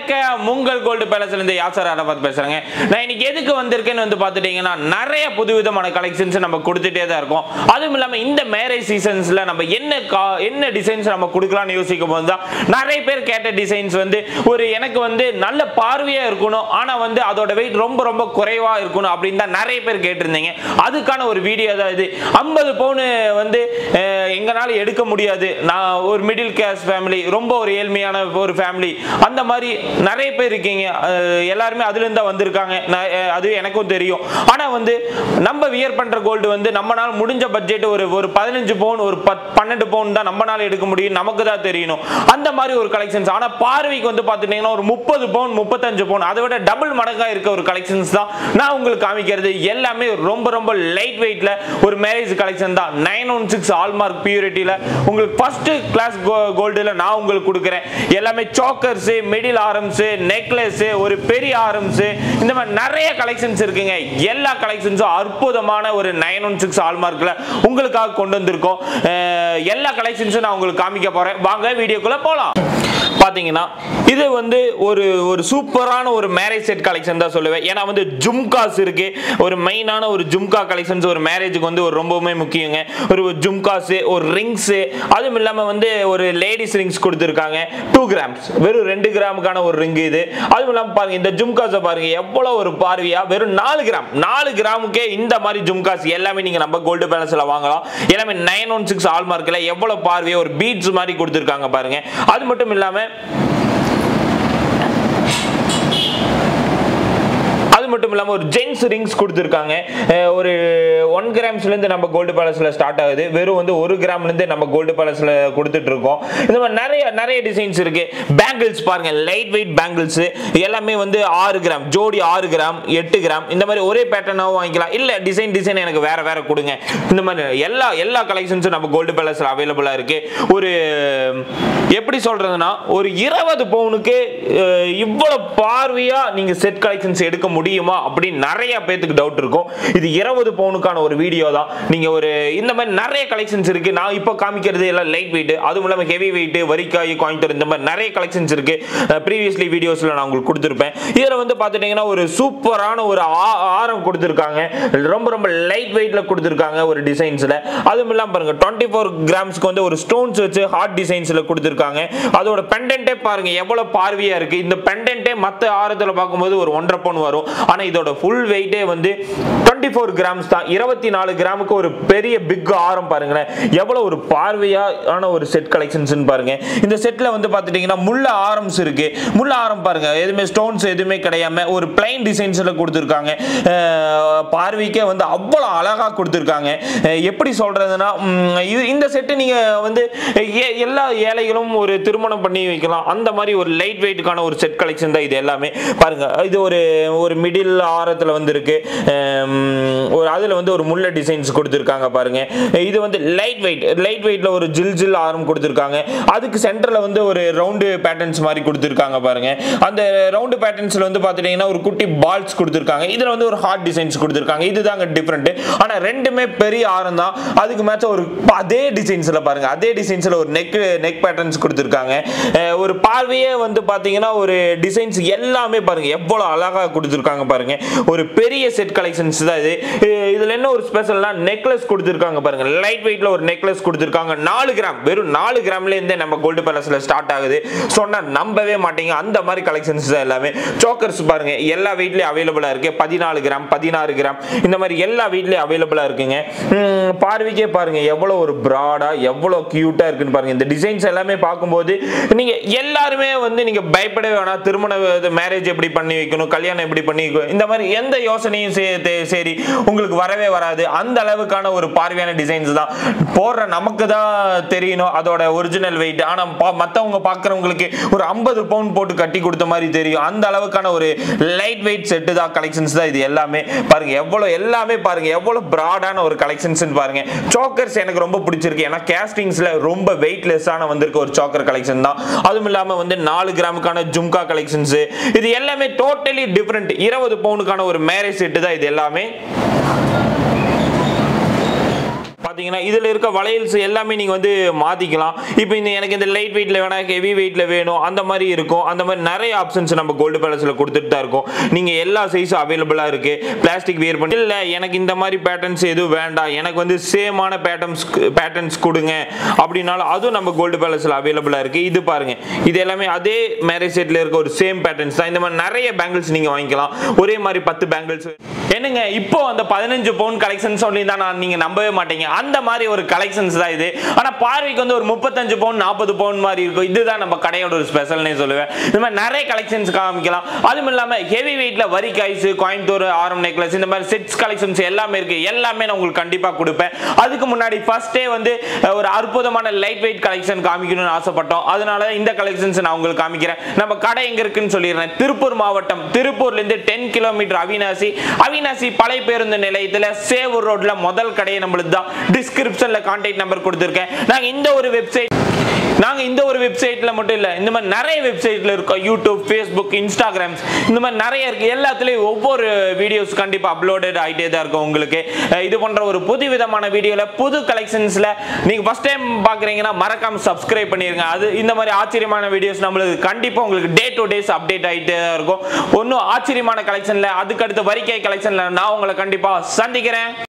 வணக்கம் உங்கள் கோல்டு பேலஸ்ல இருந்து யாசர் அரபாத் பேசுறேங்க நான் இன்னைக்கு எதுக்கு வந்திருக்கேன்னு வந்து பார்த்துட்டீங்கன்னா நிறைய புதுவிதமான கலெக்ஷன்ஸ் நம்ம கொடுத்துட்டே தான் இருக்கோம் அதுவும் இல்லாம இந்த மேரேஜ் சீசன்ஸ்ல நம்ம என்ன கா- என்ன டிசைன்ஸ் நம்ம கொடுக்கலாம்னு யோசிக்கும் போது தான் நிறைய பேர் கேட்ட டிசைன்ஸ் வந்து ஒரு எனக்கு வந்து நல்ல பார்வையா இருக்கணும் ஆனா வந்து அதோட வெயிட் ரொம்ப ரொம்ப குறைவா இருக்கணும் அப்படின்னு தான் நிறைய பேர் கேட்டிருந்தீங்க அதுக்கான ஒரு வீடியோ தான் இது ஐம்பது பவுன் வந்து அஹ், எங்கனால எடுக்க முடியாது நான் ஒரு மிடில் கிளாஸ் ஃபேமிலி ரொம்ப ஒரு ஏழ்மையான ஒரு ஃபேமிலி அந்த மாதிரி நிறைய பேர் இருக்கீங்க அஹ், எல்லாருமே அதுல இருந்து தான் வந்திருக்காங்க நான், அஹ், அது எனக்கும் தெரியும் ஆனா வந்து நம்ம வியர் பண்ற கோல்டு வந்து நம்மனால முடிஞ்ச பட்ஜெட் ஒரு ஒரு பதினஞ்சு பவுன் ஒரு பத் பன்னெண்டு பவுன் தான் நம்மனால எடுக்க முடியும் நமக்கு தான் தெரியணும் அந்த மாதிரி ஒரு கலெக்ஷன்ஸ் ஆனா பார்வைக்கு வந்து பாத்துட்டீங்கன்னா ஒரு முப்பது பவுன் முப்பத்தஞ்சு பவுன் அதை விட டபுள் மடங்கா இருக்க ஒரு கலெக்ஷன்ஸ் தான் நான் உங்களுக்கு காமிக்கிறது எல்லாமே ரொம்ப ரொம்ப லைட் வெயிட்ல ஒரு மேரேஜ் கலெக்ஷன் தான் நைன் ஒன் சிக்ஸ் ஆல்மார்க் பியூரிட்டியில உங்களுக்கு ஃபர்ஸ்ட் கிளாஸ் கோல்டுல நான் உங்களுக்கு கொடுக்குறேன் எல்லாமே சாக்கர்ஸ் மிடில் ஆரம்ஸ் நெக்லஸ் ஒரு பெரிய ஆரம்ஸ் இந்த மாதிரி நிறைய கலெக்ஷன்ஸ் இருக்குங்க எல்லா கலெக்ஷன்ஸும் அற்புதமான ஒரு நைன் ஒன் சிக்ஸ் ஆல்மார்க்ல உங்களுக்காக கொண்டு வந்திருக்கோம் அஹ் எல்லா கலெக்ஷன்ஸும் நான் உங்களுக்கு காமிக்க போறேன் வாங்க வீடியோக்குள்ள போலாம் பாத்தீங்கன்னா இது வந்து ஒரு ஒரு சூப்பரான ஒரு மேரேஜ் செட் கலெக்ஷன் தான் சொல்லுவேன் ஏன்னா வந்து ஜும்காஸ் இருக்கு ஒரு மெயினான ஒரு ஜும்கா கலெக்ஷன்ஸ் ஒரு மேரேஜுக்கு வந்து ஒரு ரொம்பவுமே முக்கியங்க ஒரு ஜும்காஸ் ஒரு ரிங்ஸ் அதுவும் இல்லாம வந்து ஒரு லேடிஸ் ரிங்ஸ் கொடுத்துருக்காங்க டூ கிராம்ஸ் வெறும் ரெண்டு கிராமுக்கான ஒரு ரிங் இது அதுவும் இல்லாம பாருங்க இந்த ஜும்காஸை பாருங்க எவ்வளவு ஒரு பார்வையா வெறும் நாலு கிராம் நாலு கிராமுக்கே இந்த மாதிரி ஜும்காஸ் எல்லாமே நீங்க நம்ம கோல்டு பேலன்ஸ்ல வாங்கலாம் எல்லாமே நைன் ஒன் சிக்ஸ் ஆல் மார்க்ல எவ்வளவு பார்வையா ஒரு பீட்ஸ் மாதிரி கொடுத்துருக்காங்க பாருங்க அது மட்டும் இல்லாம அது மட்டும் இல்லாம ஒரு ஜென்ஸ் ரிங்ஸ் கொடுத்துருக்காங்க அஹ் ஒரு ஒன் கிராம்ஸ்ல இருந்து நம்ம கோல்டு பேலஸ்ல ஸ்டார்ட் ஆகுது வெறும் வந்து ஒரு கிராம்ல இருந்து நம்ம கோல்டு பேலஸ்ல கொடுத்துட்டு இருக்கோம் இந்த மாதிரி நிறைய நிறைய டிசைன்ஸ் இருக்கு பேங்கிள்ஸ் பாருங்க லைட் வெயிட் பேங்கிள்ஸ் எல்லாமே வந்து ஆறு கிராம் ஜோடி ஆறு கிராம் எட்டு கிராம் இந்த மாதிரி ஒரே பேட்டர்னாவும் வாங்கிக்கலாம் இல்ல டிசைன் டிசைன் எனக்கு வேற வேற கொடுங்க இந்த மாதிரி எல்லா எல்லா கலெக்ஷன்ஸும் நம்ம கோல்டு பேலஸ்ல அவைலபிளா இருக்கு ஒரு எப்படி சொல்றதுன்னா ஒரு இருபது பவுனுக்கு அஹ், இவ்வளவு பார்வையா நீங்க செட் கலெக்ஷன்ஸ் எடுக்க முடியுமா அப்படின்னு நிறைய பேத்துக்கு டவுட் இருக்கும் இது இருபது பவுனுக்கான ஒரு வீடியோ தான் நீங்க ஒரு இந்த மாதிரி நிறைய கலெக்ஷன்ஸ் இருக்கு நான் இப்போ காமிக்கிறது எல்லாம் லைட் வெயிட் அதுவும் இல்லாம ஹெவி வெயிட் வரிக்காய் கோயம்புத்தூர் இந்த மாதிரி நிறைய கலெக்ஷன்ஸ் இருக்கு ப்ரீவியஸ்லி வீடியோஸ்ல நான் உங்களுக்கு கொடுத்துருப்பேன் இதுல வந்து பாத்துட்டீங்கன்னா ஒரு சூப்பரான ஒரு ஆ- ஆரம் கொடுத்துருக்காங்க ரொம்ப ரொம்ப லைட் வெயிட்ல கொடுத்துருக்காங்க ஒரு டிசைன்ஸ்ல அதுவும் இல்லாம பாருங்க டுவெண்ட்டி ஃபோர் கிராம்ஸ்க்கு வந்து ஒரு ஸ்டோன்ஸ் வச்சு ஹார்ட் டிசைன்ஸ்ல கொடுத்துருக்காங்க அதோட பெண்டன்ட்டே பாருங்க எவ்வளவு பார்வையா இருக்கு இந்த பெண்டன்ட்டே மத்த ஆரத்துல பார்க்கும்போது ஒரு ஒன்றரை பவுன் வரும் ஆனா இதோட ஃபுல் வெயிட்டே வந்து டுவெண்ட்டி ஃபோர் கிராம்ஸ் தான் இருபத்தி நாலு கிராமுக்கு ஒரு பெரிய பிக் ஆரம் பாருங்களேன் எவ்வளவு ஒரு பார்வையான ஒரு செட் கலெக்ஷன்ஸ் பாருங்க இந்த செட்ல வந்து பாத்துட்டீங்கன்னா முள்ள ஆரம்ஸ் இருக்கு முள்ள ஆரம் பாருங்க எதுவுமே ஸ்டோன்ஸ் எதுவுமே கிடையாம ஒரு பிளைன் டிசைன்ஸ்ல கொடுத்துருக்காங்க அஹ் பார்வைக்கே வந்து அவ்வளவு அழகா கொடுத்துருக்காங்க அஹ் எப்படி சொல்றதுன்னா உம், இது- இந்த செட்டு நீங்க வந்து எ- எல்லா ஏழைகளும் ஒரு திருமணம் பண்ணி வைக்கலாம் அந்த மாதிரி ஒரு லைட் வெயிட்டுக்கான ஒரு செட் கலெக்ஷன் தான் இது எல்லாமே பாருங்க இது ஒரு ஒரு மிடில் ஆரத்துல வந்து இருக்கு அம், ஒரு அதுல வந்து ஒரு முள்ள டிசைன்ஸ் கொடுத்துருக்காங்க பாருங்க இது வந்து லைட் வெயிட் லைட் வெயிட்ல ஒரு ஜில் ஜில் ஆரம் கொடுத்துருக்காங்க அதுக்கு சென்டர்ல வந்து ஒரு ரவுண்டு பேட்டர்ன்ஸ் மாதிரி கொடுத்துருக்காங்க பாருங்க அந்த ரவுண்டு பேட்டர்ன்ஸ்ல வந்து பாத்துட்டீங்கன்னா ஒரு குட்டி பால்ஸ் கொடுத்துருக்காங்க இதுல வந்து ஒரு ஹார்ட் டிசைன்ஸ் கொடுத்துருக்காங்க இதுதாங்க டிஃப்ரெண்ட் ஆனா ரெண்டுமே பெரிய ஆரம் தான் அதுக்கு மேட்ச ஒரு ப- அதே டிசைன்ஸ்ல பாருங்க அதே டிசைன்ஸ்ல ஒரு நெக் நெக் பேட்டர்ன்ஸ் கொடுத்துருக்காங்க அஹ் ஒரு பார்வையே வந்து பாத்தீங்கன்னா ஒரு டிசைன்ஸ் எல்லாமே பாருங்க எவ்வளவு அழகா கொடுத்துருக்காங்க பாருங்க ஒரு பெரிய செட் கலெக்ஷன்ஸ் தான் இது அஹ் இதுல என்ன ஒரு ஸ்பெஷல்னா நெக்லஸ் கொடுத்துருக்காங்க பாருங்க லைட் வெயிட்ல ஒரு நெக்லஸ் கொடுத்துருக்காங்க நாலு கிராம் வெறும் நாலு கிராம்ல இருந்தே நம்ம கோல்டு பேலஸ்ல ஸ்டார்ட் ஆகுது சொன்னா நம்பவே மாட்டீங்க அந்த மாதிரி கலெக்ஷன்ஸ் தான் எல்லாமே சோக்கர்ஸ் பாருங்க எல்லா வெயிட்லயும் அவைலபிளா இருக்கு பதினாலு கிராம் பதினாறு கிராம் இந்த மாதிரி எல்லா வெயிட்லயும் அவைலபிளா இருக்குங்க உம், பார்வைக்கே பாருங்க எவ்வளவு ஒரு பிராடா எவ்வளவு கியூட்டா இருக்குன்னு பாருங்க இந்த டிசைன்ஸ் எல்லாமே பார்க்கும்போது நீங்க எல்லாருமே வந்து நீங்க பயப்படவே வேணாம் திருமண மேரேஜ் எப்படி பண்ணி வைக்கணும் கல்யாணம் எப்படி பண்ணி வைக்கணும் இந்த மாதிரி எந்த யோசனையும் சே- தே- சரி உங்களுக்கு வரவே வராது அந்த அளவுக்கான ஒரு பார்வையான டிசைன்ஸ் தான் போடுற நமக்கு தான் தெரியணும் அதோட ஒரிஜினல் வெயிட் ஆனா பா- மத்தவங்க பார்க்கறவங்களுக்கு ஒரு ஐம்பது பவுண்ட் போட்டு கட்டி கொடுத்த மாதிரி தெரியும் அந்த அளவுக்கான ஒரு லைட் வெயிட் செட்டு தான் கலெக்ஷன்ஸ் தான் இது எல்லாமே பாருங்க எவ்வளவு எல்லாமே பாருங்க எவ்வளவு பிராடான ஒரு கலெக்ஷன்ஸ் பாருங்க சோக்கர்ஸ் எனக்கு ரொம்ப பிடிச்சிருக்கு ஏன்னா கேஸ்டிங்ஸ்ல ரொம்ப வெயிட்லெஸ்ஸான வந்திருக்க ஒரு சோக்கர் கலெக்ஷன் தான் அதுவும் இல்லாம வந்து நாலு கிராமுக்கான ஜும்கா கலெக்ஷன்ஸ் இது எல்லாமே டோட்டலி டிஃப்ரெண்ட் இருபது பவுனுக்கான ஒரு மேரேஜ் செட்டு தான் இது எல்லாமே பார்த்தீங்கன்னா இதில் இருக்க வளையல்ஸ் எல்லாமே நீங்கள் வந்து மாற்றிக்கலாம் இப்போ இந்த எனக்கு இந்த லைட் வெயிட்டில் வேணாம் ஹெவி வெயிட்டில் வேணும் அந்த மாதிரி இருக்கும் அந்த மாதிரி நிறைய ஆப்ஷன்ஸ் நம்ம கோல்டு பேலஸில் கொடுத்துட்டு தான் இருக்கோம் நீங்கள் எல்லா சைஸும் அவைலபிளாக இருக்குது பிளாஸ்டிக் வியர் பண்ணி இல்லை எனக்கு இந்த மாதிரி பேட்டர்ன்ஸ் எதுவும் வேண்டாம் எனக்கு வந்து சேமான பேட்டர்ன்ஸ் பேட்டர்ன்ஸ் கொடுங்க அப்படின்னாலும் அதுவும் நம்ம கோல்டு பேலஸில் அவைலபிளாக இருக்குது இது பாருங்க இது எல்லாமே அதே மேரேஜ் செட்டில் இருக்க ஒரு சேம் பேட்டர்ன்ஸ் தான் இந்த மாதிரி நிறைய பேங்கிள்ஸ் நீங்கள் வாங்கிக்கலாம் ஒரே மாதிரி பத்து பேங்கிள்ஸ் என்னங்க இப்போ அந்த பதினஞ்சு பவுன் கலெக்ஷன் சொல்லி தான் நான் நீங்க நம்பவே மாட்டீங்க அந்த மாதிரி ஒரு கலெக்ஷன்ஸ் தான் இது ஆனா பார்வைக்கு வந்து ஒரு முப்பத்தஞ்சு பவுன் நாற்பது பவுன் மாதிரி இருக்கும் இதுதான் நம்ம கடையோட ஒரு ஸ்பெஷல்னே சொல்லுவேன் இந்த மாதிரி நிறைய கலெக்ஷன்ஸ் காமிக்கலாம் அதுவும் இல்லாம ஹெவி வெயிட்ல வரி காய்ஸ் கோயம்புத்தூர் ஆரம் நெக்லஸ் இந்த மாதிரி செட்ஸ் கலெக்ஷன்ஸ் எல்லாமே இருக்கு எல்லாமே நான் உங்களுக்கு கண்டிப்பா கொடுப்பேன் அதுக்கு முன்னாடி ஃபர்ஸ்டே வந்து அஹ், ஒரு அற்புதமான லைட் வெயிட் கலெக்ஷன் காமிக்கணும்னு ஆசைப்பட்டோம் அதனால இந்த கலெக்ஷன்ஸ் நான் உங்களுக்கு காமிக்கிறேன் நம்ம கடை எங்க இருக்குன்னு சொல்லிடுறேன் திருப்பூர் மாவட்டம் திருப்பூர்ல இருந்து டென் கிலோமீட்டர் அவினாசி அவினாசி பழைய பேருந்து நிலையத்துல சேவூர் ரோட்ல முதல் கடையை நம்மளுக்கு தான் டிஸ்கிரிப்ஷன்ல கான்டாக்ட் நம்பர் கொடுத்துருக்கேன் நாங்க இந்த ஒரு வெப்சைட் நாங்க இந்த ஒரு வெப்சைட்ல மட்டும் இல்ல இந்த மாதிரி நிறைய வெப்சைட்ல இருக்கோம் யூடியூப் ஃபேஸ்புக் இன்ஸ்டாகிராம்ஸ் இந்த மாதிரி நிறைய இருக்கு எல்லாத்துலயும் ஒவ்வொரு வீடியோஸ் கண்டிப்பா அப்லோடட் ஆயிட்டே தான் இருக்கும் உங்களுக்கு அஹ் இது போன்ற ஒரு புது விதமான வீடியோல புது கலெக்ஷன்ஸ்ல நீங்க ஃபர்ஸ்ட் டைம் பாக்குறீங்கன்னா மறக்காம சப்ஸ்கிரைப் பண்ணிருங்க அது இந்த மாதிரி ஆச்சரியமான வீடியோஸ் நம்மளுக்கு கண்டிப்பா உங்களுக்கு டே டு டேஸ் அப்டேட் ஆயிட்டே தான் இருக்கும் ஒன்னும் ஆச்சரியமான கலெக்ஷன்ல அதுக்கு அடுத்த வரிக்கை கலெக்ஷன்ல நான் உங்களை கண்டிப்பா சந்திக்கிறேன்